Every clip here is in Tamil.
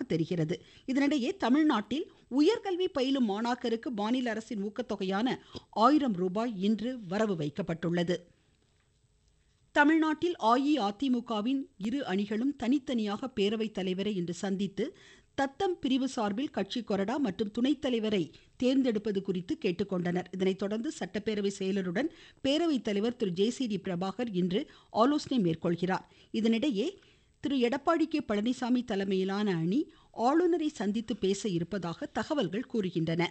வருவதாக தெரிகிறது இதனிடையே தமிழ்நாட்டில் உயர்கல்வி பயிலும் மாணாக்கருக்கு மாநில அரசின் ஊக்கத்தொகையான ஆயிரம் ரூபாய் இன்று வரவு வைக்கப்பட்டுள்ளது தமிழ்நாட்டில் அஇஅதிமுகவின் இரு அணிகளும் தனித்தனியாக பேரவைத் தலைவரை இன்று சந்தித்து தத்தம் பிரிவு சார்பில் கட்சி கொறடா மற்றும் துணைத் தலைவரை தேர்ந்தெடுப்பது குறித்து கேட்டுக்கொண்டனர் இதனைத் தொடர்ந்து சட்டப்பேரவை செயலருடன் பேரவைத் தலைவர் Thiru J C T Prabhakar இன்று ஆலோசனை மேற்கொள்கிறார் இதனிடையே திரு எடப்பாடி கே பழனிசாமி தலைமையிலான அணி ஆளுநரை சந்தித்து பேச இருப்பதாக தகவல்கள் கூறுகின்றன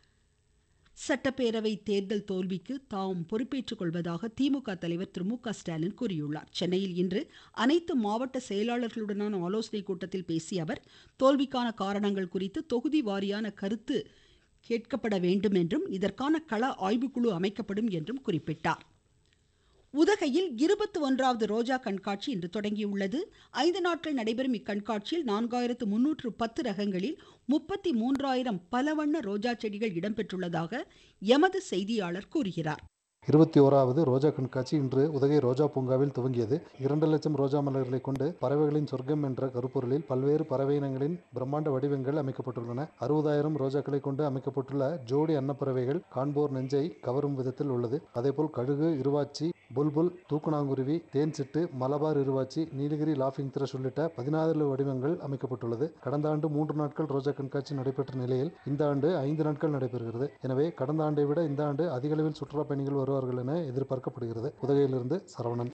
சட்டப்பேரவை தேர்தல் தோல்விக்கு தாம் பொறுப்பேற்றுக் கொள்வதாக திமுக தலைவர் திரு மு க ஸ்டாலின் கூறியுள்ளார் சென்னையில் இன்று அனைத்து மாவட்ட செயலாளர்களுடனான ஆலோசனை கூட்டத்தில் பேசிய அவர் தோல்விக்கான காரணங்கள் குறித்து தொகுதி வாரியான கருத்து கேட்கப்பட வேண்டும் என்றும் இதற்கான கள ஆய்வுக்குழு அமைக்கப்படும் என்றும் குறிப்பிட்டார் உதகையில் இருபத்தி ஒன்றாவது ரோஜா கண்காட்சி இன்று தொடங்கியுள்ளது ஐந்து நாட்கள் நடைபெறும் இக்கண்காட்சியில் நான்காயிரத்து முன்னூற்று பத்து ரகங்களில் முப்பத்தி மூன்றாயிரம் பலவண்ண ரோஜா செடிகள் இடம்பெற்றுள்ளதாக எமது செய்தியாளர் கூறுகிறார் இருபத்தி ஓராவது ரோஜா கண்காட்சி இன்று உதகை ரோஜா பூங்காவில் துவங்கியது இரண்டு லட்சம் ரோஜா மலர்களை கொண்டு பறவைகளின் சொர்க்கம் என்ற கருப்பொருளில் பல்வேறு பறவை இனங்களின் பிரம்மாண்ட வடிவங்கள் அமைக்கப்பட்டுள்ளன அறுபதாயிரம் ரோஜாக்களை கொண்டு அமைக்கப்பட்டுள்ள ஜோடி அன்னப்பறவைகள் காண்போர் நெஞ்சை கவரும் விதத்தில் உள்ளது அதேபோல் கழுகு இருவாச்சி புல்புல் தூக்குநாங்குருவி தேன் சிட்டு மலபார் இருவாச்சி நீலகிரி லாஃபிங் த்ரஷ் உள்ளிட்ட பதினாறு வடிவங்கள் அமைக்கப்பட்டுள்ளது கடந்த ஆண்டு மூன்று நாட்கள் ரோஜா கண்காட்சி நடைபெற்ற நிலையில் இந்த ஆண்டு ஐந்து நாட்கள் நடைபெறுகிறது எனவே கடந்த ஆண்டை விட இந்த ஆண்டு அதிக அளவில் சுற்றுலா பயணிகள் வருவார்கள் என எதிர்பார்க்கப்படுகிறது உதகையிலிருந்து சரவணன்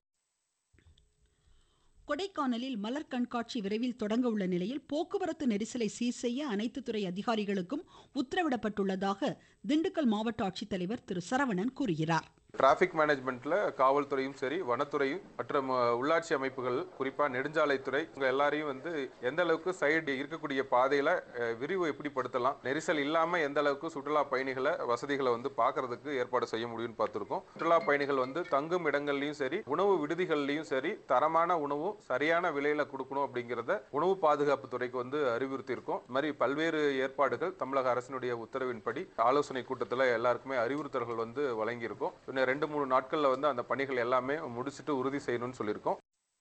கொடைக்கானலில் மலர் கண்காட்சி விரைவில் தொடங்க உள்ள நிலையில் போக்குவரத்து நெரிசலை சீர் செய்ய அனைத்து துறை அதிகாரிகளுக்கும் உத்தரவிடப்பட்டுள்ளதாக திண்டுக்கல் மாவட்ட ஆட்சித்தலைவர் திரு சரவணன் கூறுகிறார் டிராஃபிக் மேனேஜ்மெண்ட்ல காவல்துறையும் சரி வனத்துறையும் மற்றும் அஹ், உள்ளாட்சி அமைப்புகள் குறிப்பா நெடுஞ்சாலைத்துறை உங்க எல்லாரையும் வந்து எந்த அளவுக்கு சைடு இருக்கக்கூடிய பாதையில அஹ், விரிவு எப்படி படுத்தலாம் நெரிசல் இல்லாம எந்த அளவுக்கு சுற்றுலா பயணிகளை வசதிகளை வந்து பார்க்கிறதுக்கு ஏற்பாடு செய்ய முடியும்னு பார்த்திருக்கோம் சுற்றுலா பயணிகள் வந்து தங்கும் இடங்கள்லயும் சரி உணவு விடுதிகள்லயும் சரி தரமான உணவும் சரியான விலையில கொடுக்கணும் அப்படிங்கிறத உணவு பாதுகாப்பு துறைக்கு வந்து அறிவுறுத்தி இருக்கோம் இது மாதிரி பல்வேறு ஏற்பாடுகள் தமிழக அரசினுடைய உத்தரவின்படி ஆலோசனை கூட்டத்தில் எல்லாருக்குமே அறிவுறுத்தல்கள் வந்து வழங்கியிருக்கோம் இன்னும் ரெண்டு மூணு நாட்கள்ல வந்து அந்த பணிகள் எல்லாமே முடிச்சுட்டு உறுதி செய்யணும்னு சொல்லியிருக்கோம்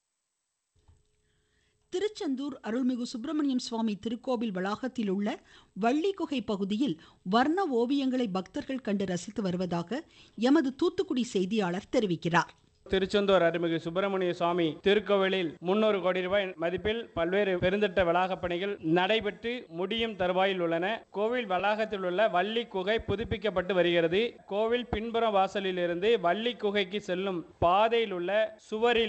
திருச்செந்தூர் அருள்மிகு சுப்பிரமணியம் சுவாமி திருக்கோவில் வளாகத்தில் உள்ள வள்ளி குகை பகுதியில் வர்ண ஓவியங்களை பக்தர்கள் கண்டு ரசித்து வருவதாக எமது தூத்துக்குடி செய்தியாளர் தெரிவிக்கிறார் திருச்செந்தூர் அருள்மிகு சுப்பிரமணிய சுவாமி திருக்கோவிலில் முன்னூறு கோடி ரூபாய் மதிப்பில் பல்வேறு பெருந்திட்ட வளாகப் பணிகள் நடைபெற்று முடியும் தருவாயில் உள்ளன கோவில் வளாகத்தில் உள்ள வள்ளி குகை புதுப்பிக்கப்பட்டு வருகிறது கோவில் பின்புற வாசலில் இருந்து வள்ளி குகைக்கு செல்லும் பாதையில் உள்ள சுவரில்